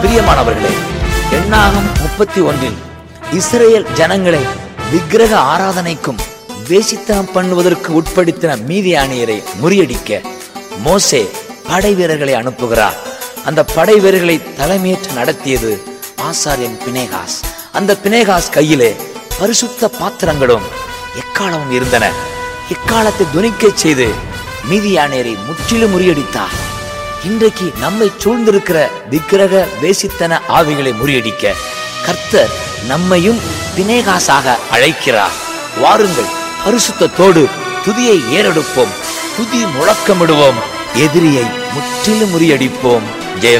பிரியமானவர்களே எண்ணாகம் முப்பத்தி ஒன்றில் இஸ்ரேல் ஜனங்களை விக்கிரக ஆராதனைக்கும் வேசித்தனம் பண்ணுவதற்கு உட்படுத்தின மீதியானியரை முறியடிக்க மோசே படை வீரர்களை அனுப்புகிறார் அந்த படை வீரர்களை தலைமையேற்று நடத்தியது ஆசாரியன் பினேகாஸ் அந்த பினேகாஸ் கையிலே பரிசுத்த பாத்திரங்களும் எக்காலமும் இருந்தன எக்காலத்தை துணிக்கச் செய்து மீதியானியரை முற்றிலும் முறியடித்தார் இன்றைக்கு நம்மை சூழ்ந்திருக்கிற விக்கிரக வேசித்தன ஆவிகளை முறியடிக்க கர்த்தர் நம்மையும் பினேகாசாக அழைக்கிறார் வாருங்கள் பரிசுத்தத்தோடு துதியை ஏறெடுப்போம் துதி முழக்கமிடுவோம் எதிரியை முற்றிலும் முறியடிப்போம் ஜெயம்